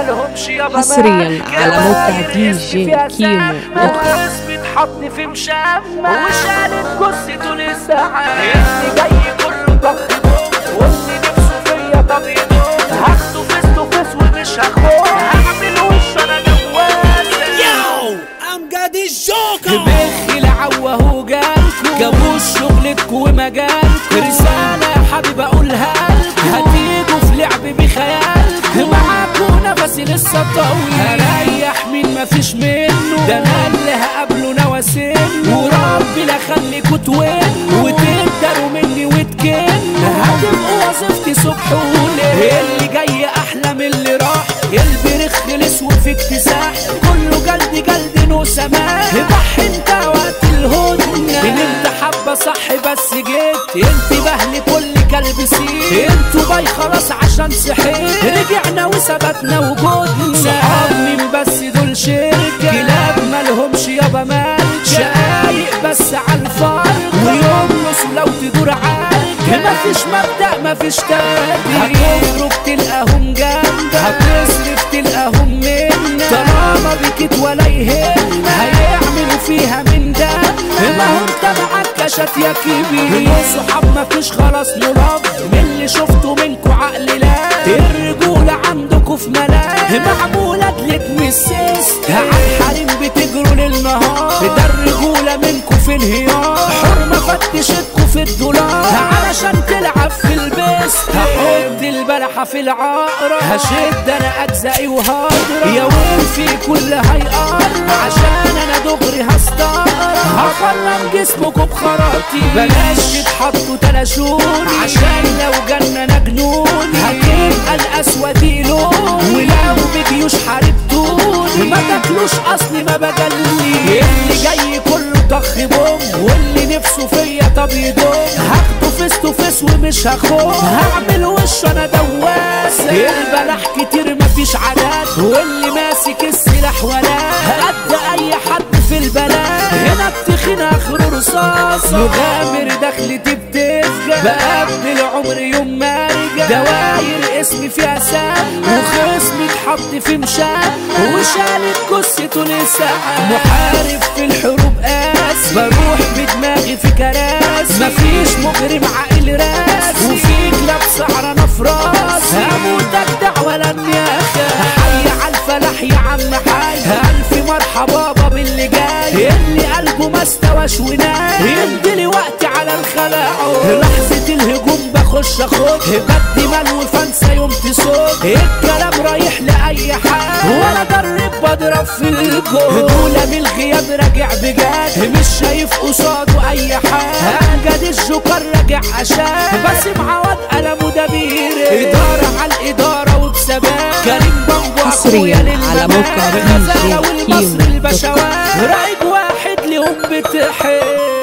مالهمش يابا حصرياً على موقع دي جي كيمو دوت كوم. اسم اتحط في مشمع وشالت جثته للساعة اللي جاي كله ضغط واللي نفسه فيا طب يدوم هاخده فيس تو فيس ومش هخون هعمل وش انا جواسة يو امجد الجوكر بخ العوه هو جالكوا جابوا شغلكوا ومجالكوا رسالة يا حبيب اقولها لكوا هتيجوا في لعب بخيالكوا معاكوا نفسي لسه طويل هريح مين مفيش منه ده انا اللي هقابله نواسين وربي لا خليكوا توين وتقدروا مني وتكن هتبقوا وظيفتي صبح وليل اللي جاي احلى من اللي راح قلبي رخ الاسود في اكتساح كله جلد جلد نو سماح بح انت وقت الهدنة ان انت حبة صح بس جيت انتبه لكل كلب سير انتوا باي خلاص عشان صحيت رجعنا وثبتنا وجودنا صحاب مين بس دول شركة كلاب مالهمش يابا مال شقايق بس عالفرق ويوم لو تدور عالك مفيش مبدأ مفيش تاني هتخرج تلقاهم جنبك هتصرف تلقاهم منك طالما بكت ولا يهمك هيعملوا فيها من ده ما هو انت معاك كشف يا كبير صحاب مفيش خلاص نلف من اللي شفته منكو عقل لا الرجولة عندكوا في ملاك معمولة تلتمسس عالحريم بتجروا للنهار ده الرجولة منكو في انهيار حرمة فتشتكوا في الدولار علشان تلعب في البس هحط البلحة في العقرة هشد انا اجزائي وهضرب يا وين في كل هيقر عشان انا دغري هستقر هخرم جسمكوا بخراطي بلاش تتحطوا تلاشون عشان لو جالنا جنون هتبقى الاسود لون ولو بجيوش حاربتون ما تاكلوش اصلي ما بجلي اللي جاي كله طخ بوم واللي نفسه فيا طب يدوم هاخده فيس تو فيس ومش هخون هعمل وش انا دواسة البلح كتير مفيش عدد واللي ماسك السلاح ولا قد اي حد في البلد هنا التخين اخره رصاصة مغامر دخلتي بتفجع بقابل عمري يوم ما رجع دواير اسمي فيها سام وخصمي اتحط في مشان وشالت جثته لساعة محارب في الحروب قاس بروح بدماغي في كراس مفيش مجرم عاقل راس وفي كلاب سعرانة في راس هموتك دعوة لن ياخا حي على الفلاح يا عم حي ألف مرحبا بابا باللي جاي اللي قلبه ما استواش وناي يمضي وقتي على الخلاعه لحظة الهجوم بخش اخد بدي مال وفانسى يوم تصد الكلام رايح لأي حد ولا جرب بضرب في الجول دولة من الغياب راجع بجد مش شايف قصاده اي حد امجد الجوكر راجع عشان باسم عوض قلمه دبير ادارة على الادارة وبثبات كريم بامبو حصرياً أخويا على للمبات. موقع الغزالة DJ والمصري كيمو دوت كوم. البشوات رايق واحد لهم بتحب